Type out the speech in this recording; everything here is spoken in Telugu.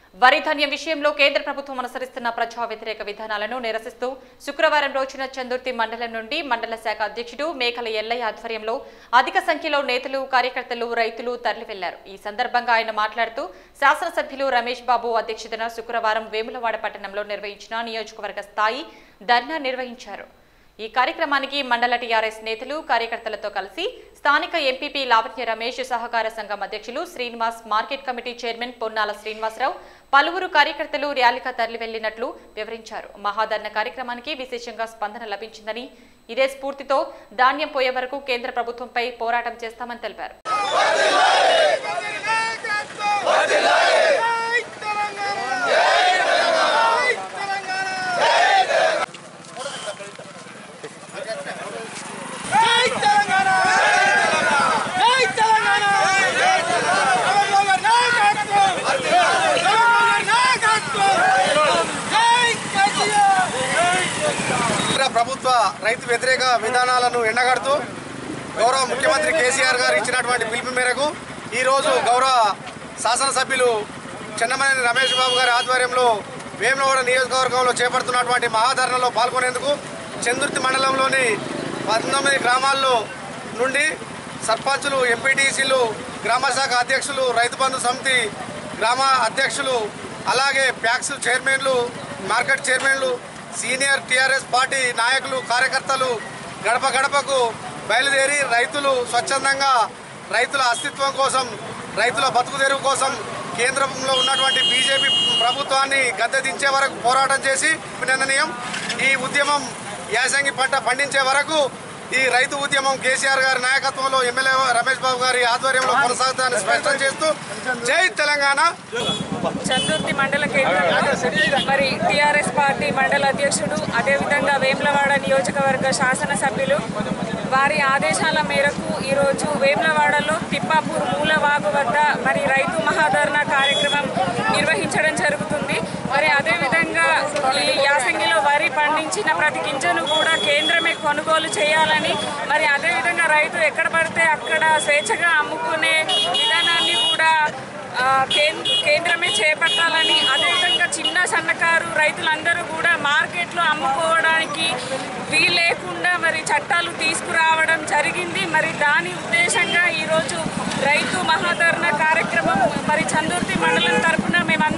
వరి ధాన్యం విషయంలో కేంద్ర ప్రభుత్వం అనుసరిస్తున్న ప్రజా వ్యతిరేక విధానాలను నిరసిస్తూ శుక్రవారం రోజున చందుర్తి మండలం నుండి మండల శాఖ అధ్యక్షుడు మేకల ఎల్లయ్య ఆధ్వర్యంలో అధిక సంఖ్యలో నేతలు కార్యకర్తలు రైతులు తరలి వెళ్లారు ఈ సందర్భంగా ఆయన మాట్లాడుతూ శాసనసభ్యులు రమేష్ బాబు అధ్యక్షతన శుక్రవారం వేములవాడ పట్టణంలో నిర్వహించిన నియోజకవర్గ స్థాయి ధర్నా నిర్వహించారు ఈ కార్యక్రమానికి మండల టీఆర్ఎస్ నేతలు కార్యకర్తలతో కలిసి స్థానిక ఎంపీపీ లావణ్య రమేష్ సహకార సంఘం అధ్యక్షులు Srinivas market committee chairman Ponnala Srinivasarao పలువురు కార్యకర్తలు ర్యాలీగా తరలి వెళ్లినట్లు వివరించారు మహాధర్ణ కార్యక్రమానికి విశేషంగా స్పందన లభించిందని ఇదే స్ఫూర్తితో ధాన్యం పోయే వరకు కేంద్ర ప్రభుత్వంపై పోరాటం చేస్తామని తెలిపారు కేంద్ర ప్రభుత్వ రైతు వ్యతిరేక విధానాలను ఎండగడుతూ గౌరవ ముఖ్యమంత్రి కేసీఆర్ గారు ఇచ్చినటువంటి పిలుపు మేరకు ఈరోజు గౌరవ శాసనసభ్యులు చెన్నమనేని రమేష్ బాబు గారి ఆధ్వర్యంలో వేములవాడ నియోజకవర్గంలో చేపడుతున్నటువంటి మహాధరణలో పాల్గొనేందుకు చందుర్తి మండలంలోని పంతొమ్మిది గ్రామాల్లో నుండి సర్పంచులు ఎంపీటీసీలు గ్రామ శాఖ అధ్యక్షులు రైతు బంధు సమితి గ్రామ అధ్యక్షులు అలాగే ప్యాక్స్ చైర్మన్లు మార్కెట్ చైర్మన్లు సీనియర్ టీఆర్ఎస్ పార్టీ నాయకులు కార్యకర్తలు గడప గడపకు బయలుదేరి రైతులు స్వచ్ఛందంగా రైతుల అస్తిత్వం కోసం రైతుల బతుకు తెరువు కోసం కేంద్రంలో ఉన్నటువంటి బీజేపీ ప్రభుత్వాన్ని గద్దె దించే వరకు పోరాటం చేసి అభినందనీయం ఈ ఉద్యమం యాసంగి పంట పండించే వరకు ఈ రైతు ఉద్యమం కేసీఆర్ గారి నాయకత్వంలో ఎమ్మెల్యే రమేష్ బాబు గారి ఆధ్వర్యంలో కొనసాగుతుందని స్పష్టం చేస్తూ జై తెలంగాణ చందుర్తి మండల కేంద్రంలో మరి టీఆర్ఎస్ పార్టీ మండల అధ్యక్షుడు అదేవిధంగా వేములవాడ నియోజకవర్గ శాసనసభ్యులు వారి ఆదేశాల మేరకు ఈరోజు వేములవాడలో తిప్పాపూర్ మూలవాగు వద్ద మరి రైతు మహాధరణ కార్యక్రమం నిర్వహించడం జరుగుతుంది మరి అదేవిధంగా ఈ యాసంగిలో వరి పండించిన ప్రతి గింజను కూడా కేంద్రమే కొనుగోలు చేయాలని మరి అదేవిధంగా రైతు ఎక్కడ పడితే అక్కడ స్వేచ్ఛగా అమ్ముకునే విధానాన్ని కూడా ఆ, కేం- కేంద్రమే చేపట్టాలని అదేవిధంగా చిన్న సన్నకారు రైతులందరూ కూడా మార్కెట్లో అమ్ముకోవడానికి వీలు లేకుండా మరి చట్టాలు తీసుకురావడం జరిగింది మరి దాని ఉద్దేశంగా ఈరోజు రైతు మహాధరణ కార్యక్రమం మరి చందుర్తి మండలం తరఫున మేము